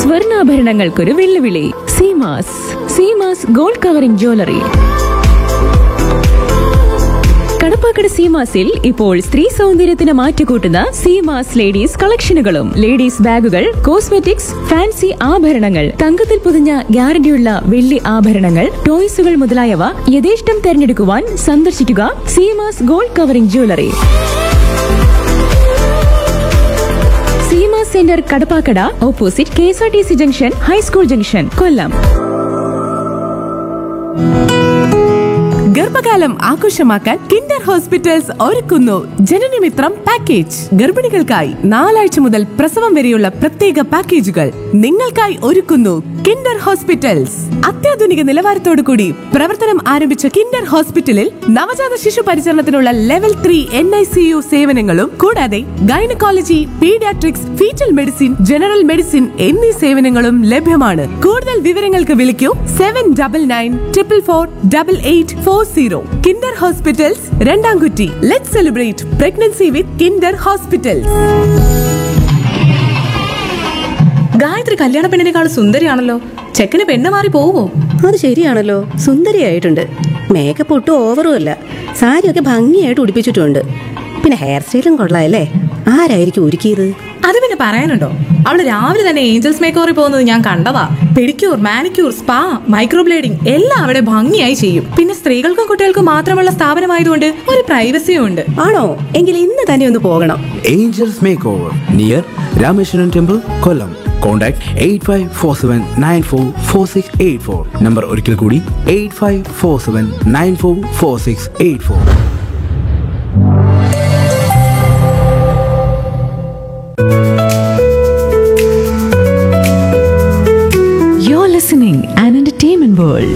സ്വർണ്ണാഭരണങ്ങൾക്കൊരു വെല്ലുവിളി Seemas Seemas gold covering jewellery Kadappakada സീമാസിൽ ഇപ്പോൾ സ്ത്രീ സൗന്ദര്യത്തിന് മാറ്റുകൂട്ടുന്ന സീമാസ് ലേഡീസ് കളക്ഷനുകളും ലേഡീസ് ബാഗുകൾ കോസ്മെറ്റിക്സ് ഫാൻസി ആഭരണങ്ങൾ തങ്കത്തിൽ പൊതിഞ്ഞ ഗ്യാരണ്ടിയുള്ള വെള്ളി ആഭരണങ്ങൾ ടോയ്സുകൾ മുതലായവ യഥേഷ്ടം തെരഞ്ഞെടുക്കുവാൻ സന്ദർശിക്കുക Seemas gold covering jewellery Seema centre Kadappakada opposite K S R T C junction high school junction Kollam ഗർഭകാലം ആഘോഷമാക്കാൻ കിൻഡർ ഹോസ്പിറ്റൽസ് ഒരുക്കുന്നു ജനനമിത്രം പാക്കേജ് ഗർഭിണികൾക്കായി നാലാഴ്ച മുതൽ പ്രസവം വരെയുള്ള പ്രത്യേക പാക്കേജുകൾ നിങ്ങൾക്കായി ഒരുക്കുന്നു കിൻഡർ ഹോസ്പിറ്റൽസ് അത്യാധുനിക നിലവാരത്തോടു കൂടി പ്രവർത്തനം ആരംഭിച്ച കിൻഡർ ഹോസ്പിറ്റലിൽ നവജാത ശിശു പരിചരണത്തിനുള്ള level three N I C U സേവനങ്ങളും കൂടാതെ gynaecology paediatrics foetal medicine general medicine എന്നീ സേവനങ്ങളും ലഭ്യമാണ് കൂടുതൽ വിവരങ്ങൾക്ക് വിളിക്കൂ seven double nine triple four double eight four zero Kinder hospitals രണ്ടാംകുറ്റി let celebrate pregnancy with Kinder hospitals Gayathri കല്യാണ പെണ്ണിനേക്കാൾ സുന്ദരിയാണല്ലോ ചെക്കന് പെണ്ണ് മാറി പോവോ അത് ശരിയാണല്ലോ സുന്ദരിയായിട്ടുണ്ട് മേക്കപ്പ് ഒട്ടും ഓവറും അല്ല സാരിയൊക്കെ ഭംഗിയായിട്ട് ഉടുപ്പിച്ചിട്ടുണ്ട് പിന്നെ ഹെയർ സ്റ്റൈലും കൊള്ളാമല്ലേ ആരായിരിക്കും ഒരുക്കിയത് അത് പിന്നെ പറയാനുണ്ടോ അവള് രാവിലെ തന്നെ ഏഞ്ചൽസ് മേക്കോറിൽ പോകുന്നത് ഞാൻ കണ്ടതാ പെഡിക്യൂർ മാനിക്യൂർ സ്പാ മൈക്രോബ്ലേഡിംഗ് എല്ലാം അവിടെ ഭംഗിയായി ചെയ്യും പിന്നെ സ്ത്രീകൾക്കും കുട്ടികൾക്കും മാത്രമുള്ള സ്ഥാപനമായതുകൊണ്ട് ഒരു പ്രൈവസിയും ഉണ്ട് ആണോ എങ്കിൽ ഇന്ന് തന്നെ ഒന്ന് പോകണം Angels Makeover near Rameshwaran Temple, Kollam. Contact 8547944684. Number ഒരിക്കൽ കൂടി 8547944684. You're listening an entertainment world.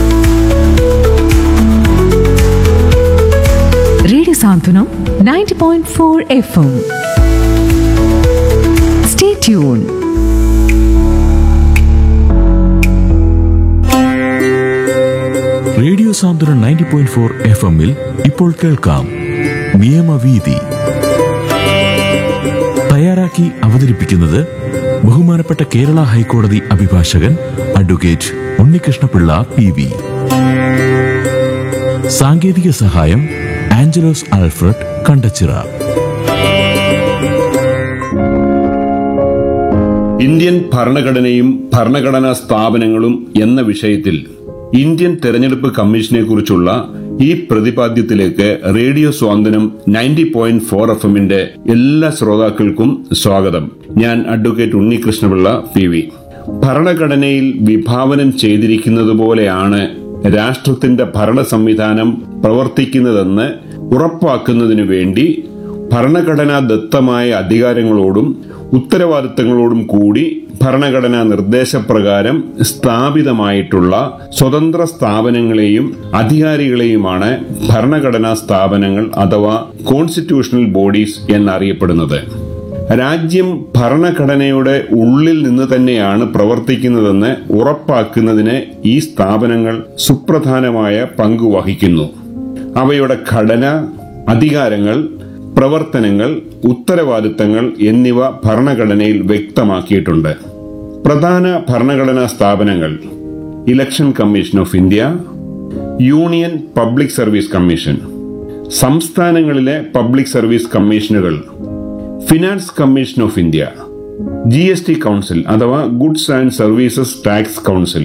Radio Santunam 90.4 FM. Stay tuned. Radio Santhwanam ninety point four F എമ്മിൽ ഇപ്പോൾ കേൾക്കാം നിയമവീതി തയ്യാറാക്കി അവതരിപ്പിക്കുന്നത് ബഹുമാനപ്പെട്ട കേരള ഹൈക്കോടതി അഭിഭാഷകൻ അഡ്വക്കേറ്റ് ഉണ്ണികൃഷ്ണപിള്ള പി വി സാങ്കേതിക സഹായം ആഞ്ചലോസ് ആൽഫ്രഡ് കണ്ടച്ചിറ ഇന്ത്യൻ ഭരണഘടനയും ഭരണഘടനാ സ്ഥാപനങ്ങളും എന്ന വിഷയത്തിൽ ഇന്ത്യൻ തെരഞ്ഞെടുപ്പ് കമ്മീഷനെ കുറിച്ചുള്ള ഈ പ്രതിപാദ്യത്തിലേക്ക് radio Swanthanam ninety point four F എമ്മിന്റെ എല്ലാ ശ്രോതാക്കൾക്കും സ്വാഗതം ഞാൻ അഡ്വക്കേറ്റ് ഉണ്ണികൃഷ്ണപിള്ള പി വി ഭരണഘടനയിൽ വിഭാവനം ചെയ്തിരിക്കുന്നതുപോലെയാണ് രാഷ്ട്രത്തിന്റെ ഭരണ സംവിധാനം പ്രവർത്തിക്കുന്നതെന്ന് ഉറപ്പാക്കുന്നതിനു വേണ്ടി ഭരണഘടനാ ദത്തമായ അധികാരങ്ങളോടും ഉത്തരവാദിത്തങ്ങളോടും കൂടി ഭരണഘടനാ നിർദ്ദേശപ്രകാരം സ്ഥാപിതമായിട്ടുള്ള സ്വതന്ത്ര സ്ഥാപനങ്ങളെയും അധികാരികളെയുമാണ് ഭരണഘടനാ സ്ഥാപനങ്ങൾ അഥവാ കോൺസ്റ്റിറ്റ്യൂഷണൽ ബോഡീസ് എന്നറിയപ്പെടുന്നത് രാജ്യം ഭരണഘടനയുടെ ഉള്ളിൽ നിന്ന് തന്നെയാണ് പ്രവർത്തിക്കുന്നതെന്ന് ഉറപ്പാക്കുന്നതിന് ഈ സ്ഥാപനങ്ങൾ സുപ്രധാനമായ പങ്ക് വഹിക്കുന്നു അവയുടെ ഘടന അധികാരങ്ങൾ പ്രവർത്തനങ്ങൾ ഉത്തരവാദിത്തങ്ങൾ എന്നിവ ഭരണഘടനയിൽ വ്യക്തമാക്കിയിട്ടുണ്ട് പ്രധാന ഭരണഘടനാ സ്ഥാപനങ്ങൾ election commission of India union public service commission സംസ്ഥാനങ്ങളിലെ പബ്ലിക് സർവീസ് കമ്മീഷനുകൾ finance commission of India G S T council അഥവാ goods and services tax council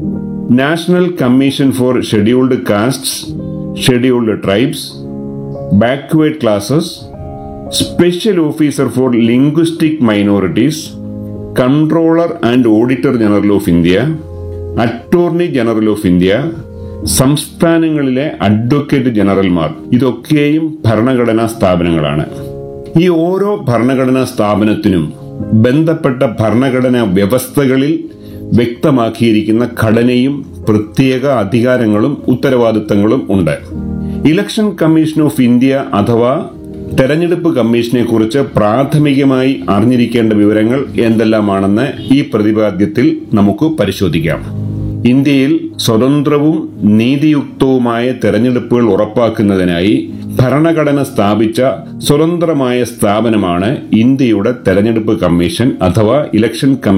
national commission for scheduled castes scheduled tribes backward classes special officer for linguistic minorities controller and auditor general of India attorney general of India സംസ്ഥാനങ്ങളിലെ advocate ജനറൽമാർ ഇതൊക്കെയും ഭരണഘടനാ സ്ഥാപനങ്ങളാണ് ഈ ഓരോ ഭരണഘടനാ സ്ഥാപനത്തിനും ബന്ധപ്പെട്ട ഭരണഘടനാ വ്യവസ്ഥകളിൽ വ്യക്തമാക്കിയിരിക്കുന്ന ഘടനയും പ്രത്യേക അധികാരങ്ങളും ഉത്തരവാദിത്തങ്ങളും ഉണ്ട് ഇലക്ഷൻ കമ്മീഷൻ ഓഫ് ഇന്ത്യ അഥവാ തെരഞ്ഞെടുപ്പ് കമ്മീഷനെ കുറിച്ച് പ്രാഥമികമായി അറിഞ്ഞിരിക്കേണ്ട വിവരങ്ങൾ എന്തെല്ലാമാണെന്ന് ഈ പ്രതിപാദ്യത്തിൽ നമുക്ക് പരിശോധിക്കാം ഇന്ത്യയിൽ സ്വതന്ത്രവും നീതിയുക്തവുമായ തെരഞ്ഞെടുപ്പുകൾ ഉറപ്പാക്കുന്നതിനായി ഭരണഘടന സ്ഥാപിച്ച സ്വതന്ത്രമായ സ്ഥാപനമാണ് ഇന്ത്യയുടെ തെരഞ്ഞെടുപ്പ് കമ്മീഷൻ അഥവാ ഇലക്ഷൻ കമ്മീഷൻ